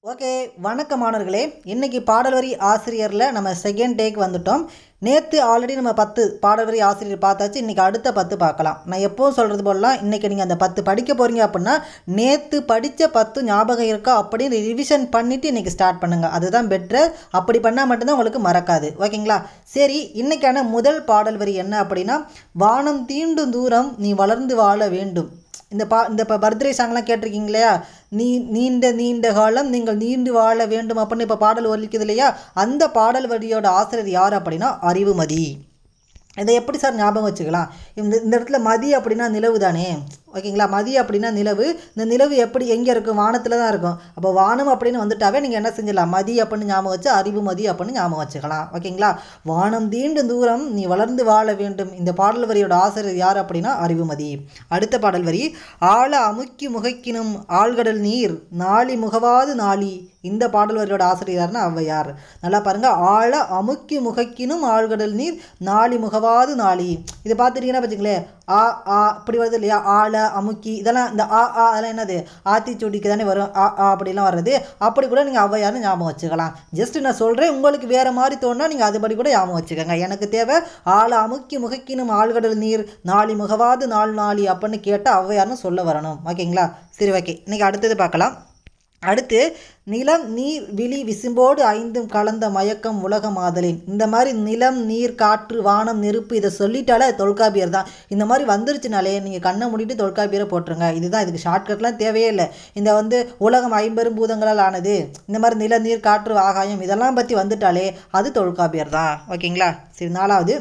okay வணக்கம் மாணவர்களே இன்னைக்கு பாடல் வரி ஆசிரியரில் நம்ம செகண்ட் டேக் வந்துட்டோம் நேற்று ஆல்ரெடி நம்ம பத்து பாடல் வரி ஆசிரியர் பார்த்தாச்சு இன்றைக்கி அடுத்த பத்து பார்க்கலாம் நான் எப்போவும் சொல்கிறது போலலாம் இன்றைக்கி நீங்கள் அந்த பத்து படிக்க போகிறீங்க அப்படின்னா நேற்று படித்த பத்து ஞாபகம் இருக்கா அப்படின்னு ரிவிஷன் பண்ணிவிட்டு இன்றைக்கி ஸ்டார்ட் பண்ணுங்கள் அதுதான் பெட்ரு அப்படி பண்ணால் மட்டும்தான் உங்களுக்கு மறக்காது ஓகேங்களா சரி இன்றைக்கான முதல் பாடல் வரி என்ன அப்படின்னா வானம் தீண்டும் தூரம் நீ வளர்ந்து வாழ வேண்டும் இந்த பா இந்த இப்போ பர்த்டே சாங்லாம் கேட்டிருக்கீங்க இல்லையா நீ நீண்ட நீண்ட காலம் நீங்கள் நீண்டு வாழ வேண்டும் அப்படின்னு இப்போ பாடல் ஒலிக்குது இல்லையா அந்த பாடல் வரியோட ஆசிரியர் யார் அப்படின்னா அறிவுமதி இதை எப்படி சார் ஞாபகம் வச்சுக்கலாம் இந்த இந்த இடத்துல மதி அப்படின்னா நிலவு தானே ஓகேங்களா மதி அப்படின்னா நிலவு இந்த நிலவு எப்படி எங்கே இருக்கும் வானத்தில் தான் இருக்கும் அப்போ வானம் அப்படின்னு வந்துட்டாவே நீங்கள் என்ன செஞ்சிடலாம் மதி அப்படின்னு ஞாபகம் வச்சு அறிவு மதி அப்படின்னு ஞாபகம் வச்சுக்கலாம் ஓகேங்களா வானம் தீண்டும் தூரம் நீ வளர்ந்து வாழ வேண்டும் இந்த பாடல் வரியோட ஆசிரியர் யார் அப்படின்னா அறிவுமதி அடுத்த பாடல் வரி ஆழ அமுக்கி முகைக்கினும் ஆழ்கடல் நீர் நாளி முகவாது நாளி இந்த பாடல் வரியோட ஆசிரியர் யாருன்னா ஔவையார் நல்லா பாருங்க ஆழ அமுக்கி முகைக்கினும் ஆழ்கடல் நீர் நாளி முகவாது நாளி இது பார்த்துட்டீங்கன்னா வச்சுங்களேன் ஆ ஆ இப்படி வருது இல்லையா ஆழ அமுக்கி இதெல்லாம் இந்த ஆ ஆ அதெல்லாம் என்னது ஆத்திச்சூடிக்கு தானே வரும் ஆ ஆ அப்படிலாம் வர்றது அப்படி கூட நீங்கள் ஔவையார்னு ஞாபகம் வச்சுக்கலாம் ஜஸ்ட் நான் சொல்கிறேன் உங்களுக்கு வேறு மாதிரி தோணுனா நீங்கள் அதுபடி கூட ஞாபகம் வச்சுக்கோங்க எனக்கு தேவை ஆழ அமுக்கி முகைக்கினும் ஆழ்கடல் நீர் நாளி முகவாது நாள் நாளி அப்படின்னு கேட்டால் ஔவையார்னு சொல்ல வரணும் ஓகேங்களா சரி ஓகே இன்றைக்கி அடுத்தது பார்க்கலாம் அடுத்து நிலம் நீர் விழி விசும்போடு ஐந்தும் கலந்த மயக்கம் உலக மாதலின் இந்த மாதிரி நிலம் நீர் காற்று வானம் நெருப்பு இதை சொல்லிட்டாலே அது தொல்காப்பியர் தான் இந்த மாதிரி வந்துருச்சுனாலே நீங்கள் கண்ணை மூடிட்டு தொல்காப்பியரை போட்டுருங்க இதுதான் இதுக்கு ஷார்ட்கட்லாம் தேவையே இல்லை இந்த வந்து உலகம் ஐம்பெரும் பூதங்களால் ஆனது இந்த மாதிரி நில நீர் காற்று ஆகாயம் இதெல்லாம் பற்றி வந்துட்டாலே அது தொல்காப்பியர் தான் ஓகேங்களா சரி நாலாவது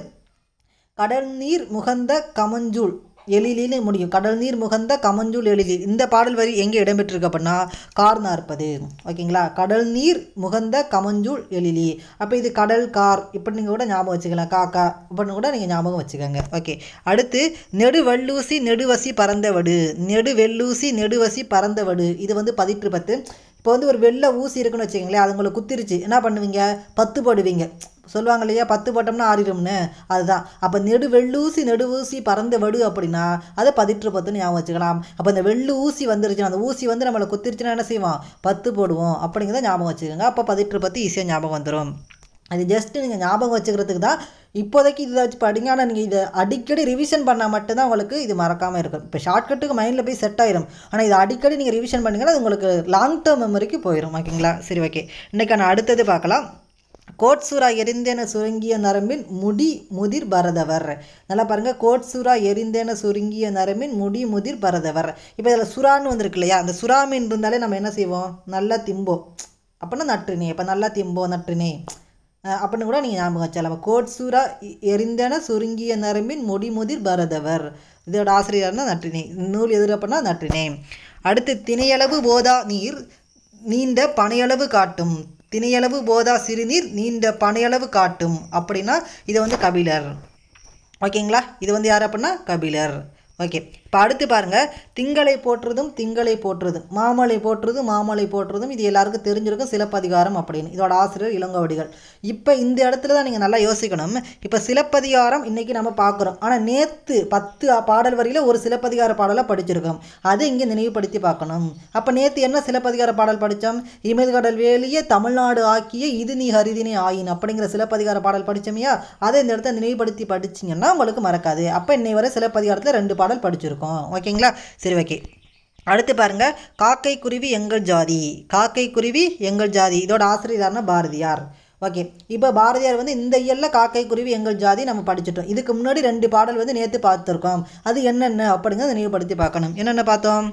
கடல் நீர் முகந்த கமஞ்சூள் எழிலின்னு முடியும் கடல் நீர் முகந்த கமஞ்சூல் எழிலில் இந்த பாடல் வரி எங்கே இடம்பெற்றிருக்கு அப்படின்னா கார் நாற்பது ஓகேங்களா கடல் நீர் முகந்த கமஞ்சூல் எழிலி அப்போ இது கடல் கார் இப்படி நீங்கள் கூட ஞாபகம் வச்சுக்கலாம் காக்கா இப்படின்னு கூட நீங்கள் ஞாபகம் வச்சுக்கோங்க ஓகே அடுத்து நெடு வல்லூசி நெடுவசி பறந்தவடு நெடு வெள்ளூசி நெடுவசி பறந்தவடு இது வந்து பதிற்று பத்து இப்போ வந்து ஒரு வெள்ளை ஊசி இருக்குன்னு வச்சுக்கோங்களேன் அது உங்களை குத்திருச்சு என்ன பண்ணுவீங்க பத்து போடுவீங்க சொல்லுவாங்க இல்லையா பத்து போட்டோம்னா ஆறிடும்னு அதுதான் அப்போ நெடு வெள்ளூசி நெடு ஊசி பறந்த வடு அப்படின்னா அதை பதிற்று பத்துன்னு ஞாபகம் வச்சுக்கலாம் அப்போ இந்த வெள்ளு ஊசி வந்துருச்சுன்னா அந்த ஊசி வந்து நம்மளை குத்திருச்சுன்னா என்ன செய்வோம் பத்து போடுவோம் அப்படிங்கிறத ஞாபகம் வச்சுக்கோங்க அப்போ பதிற்று பத்து ஈஸியாக ஞாபகம் வந்துடும் அது ஜஸ்ட்டு நீங்கள் ஞாபகம் வச்சுக்கிறதுக்கு தான் இப்போதைக்கு இதை வச்சு படிங்க ஆனால் நீங்கள் இதை அடிக்கடி ரிவிஷன் பண்ணால் மட்டும்தான் உங்களுக்கு இது மறக்காமல் இருக்கும் இப்போ ஷார்ட்கட்டுக்கு மைண்டில் போய் செட் ஆயிரும் ஆனால் இது அடிக்கடி நீங்கள் ரிவிஷன் பண்ணிங்கன்னா அது உங்களுக்கு லாங் டேர்ம் மெமரிக்கு போயிடும் ஓகேங்களா சரி ஓகே இன்றைக்கான அடுத்தது பார்க்கலாம் கோட்சூரா எரிந்தேன சுருங்கிய நரம்பின் முடி முதிர் பரதவர் நல்லா பாருங்கள் கோட்சூரா எரிந்தேன சுருங்கிய நரம்பின் முடி முதிர் பரதவர் இப்போ இதில் சுறான்னு வந்திருக்கு இல்லையா அந்த சுறா மீன் இருந்தாலே நம்ம என்ன செய்வோம் நல்லா திம்போம் அப்படின்னா நற்றுனே இப்போ நல்லா திம்போம் நற்றுனே அப்படின்னு கூட நீங்கள் ஞாபகம் வச்சலாம் கோட்சூரா எரிந்தன சுருங்கிய நரம்பின் முடி முதிர் பரதவர் இதோட ஆசிரியர்னா நற்றினே நூல் எதிர் அப்படின்னா நற்றினே அடுத்து திணையளவு போதா நீர் நீண்ட பனையளவு காட்டும் திணையளவு போதா சிறுநீர் நீண்ட பனையளவு காட்டும் அப்படின்னா இது வந்து கபிலர் ஓகேங்களா இது வந்து யார் அப்படின்னா கபிலர் ஓகே இப்போ அடுத்து பாருங்கள் திங்களை போற்றுறதும் திங்களை போற்றுறதும் மாமலை போற்றுறதும் மாமலை போற்றுறதும் இது எல்லாருக்கும் தெரிஞ்சிருக்கும் சிலப்பதிகாரம் அப்படின்னு இதோட ஆசிரியர் இளங்கோவடிகள் இப்போ இந்த இடத்துல தான் நீங்கள் நல்லா யோசிக்கணும் இப்போ சிலப்பதிகாரம் இன்றைக்கி நம்ம பார்க்குறோம் ஆனால் நேற்று பத்து பாடல் வரியில் ஒரு சிலப்பதிகார பாடலை படிச்சிருக்கோம் அதை இங்கே நினைவுபடுத்தி பார்க்கணும் அப்போ நேற்று என்ன சிலப்பதிகார பாடல் படித்தோம் இமதுகடல் வேலியே தமிழ்நாடு ஆக்கிய இது நீ ஹரிதினே ஆயின் அப்படிங்கிற சிலப்பதிகார பாடல் படித்தோமையா அதை இந்த இடத்த நினைவுபடுத்தி படிச்சிங்கன்னா உங்களுக்கு மறக்காது அப்போ இன்னை வரை சிலப்பதிகாரத்தில் ரெண்டு பாடல் படிச்சிருக்கோம் ஓகேங்களா சரி ஓகே அடுத்து பாருங்க காக்கை குருவி எங்கள் ஜாதி காக்கை குருவி எங்கள் ஜாதி இதோட ஆசிரியர்னா பாரதியார் ஓகே இப்போ பாரதியார் வந்து இந்த இயலில் காக்கை குருவி எங்கள் ஜாதி நம்ம படிச்சிட்டோம் இதுக்கு முன்னாடி ரெண்டு பாடல் வந்து நேற்று பார்த்துருக்கோம் அது என்னென்ன அப்படிங்கிறத நினைவுபடுத்தி பார்க்கணும் என்னென்ன பார்த்தோம்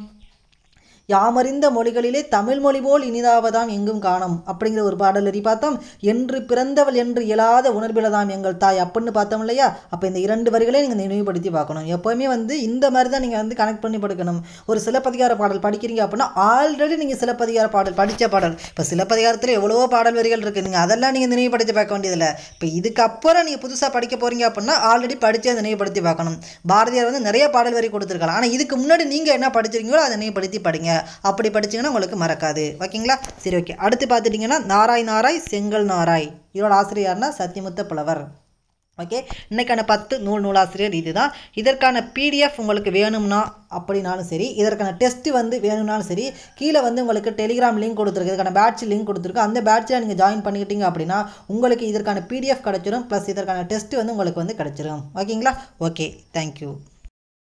யாமறிந்த மொழிகளிலே தமிழ் மொழி போல் இனிதாவதாம் எங்கும் காணும் அப்படிங்கிற ஒரு பாடல் வரி பார்த்தோம் என்று பிறந்தவள் என்று இயலாத உணர்விலதாம் எங்கள் தாய் அப்படின்னு பார்த்தோம் இல்லையா அப்போ இந்த இரண்டு வரிகளே நீங்கள் நினைவுபடுத்தி பார்க்கணும் எப்போவுமே வந்து இந்த மாதிரி தான் நீங்கள் வந்து கனெக்ட் பண்ணி படுக்கணும் ஒரு சிலப்பதிகார பாடல் படிக்கிறீங்க அப்படின்னா ஆல்ரெடி நீங்கள் சிலப்பதிகார பாடல் படித்த பாடல் இப்போ சிலப்பதிகாரத்தில் எவ்வளவோ பாடல் வரிகள் இருக்குது நீங்கள் அதெல்லாம் நீங்கள் நினைவுபடுத்தி பார்க்க வேண்டியதில்லை இப்போ இதுக்கப்புறம் நீங்கள் புதுசாக படிக்க போகிறீங்க அப்படின்னா ஆல்ரெடி படித்து நினைவுபடுத்தி பார்க்கணும் பாரதியார் வந்து நிறைய பாடல் வரி கொடுத்துருக்கலாம் ஆனால் இதுக்கு முன்னாடி நீங்கள் என்ன படிச்சிருக்கீங்களோ அதை நினைவுபடுத்தி படிங்க அப்படி படிச்சிங்கன்னா உங்களுக்கு மறக்காது ஓகேங்களா சரி ஓகே அடுத்து பார்த்துட்டிங்கன்னா நாராய் நாராய் செங்கல் நாராய் இதோட ஆசிரியர்னா சத்தியமுத்த புலவர் ஓகே இன்றைக்கான பத்து நூல் நூலாசிரியர் இதுதான் இதற்கான பிடிஎஃப் உங்களுக்கு வேணும்னா அப்படின்னாலும் சரி இதற்கான டெஸ்ட்டு வந்து வேணும்னாலும் சரி கீழே வந்து உங்களுக்கு டெலிகிராம் லிங்க் கொடுத்துருக்கு இதுக்கான பேட்ச் லிங்க் கொடுத்துருக்கு அந்த பேட்சில் நீங்கள் ஜாயின் பண்ணிக்கிட்டீங்க அப்படின்னா உங்களுக்கு இதற்கான பிடிஎஃப் கிடச்சிரும் ப்ளஸ் இதற்கான டெஸ்ட்டு வந்து உங்களுக்கு வந்து கிடச்சிரும் ஓகேங்களா ஓகே தேங்க்யூ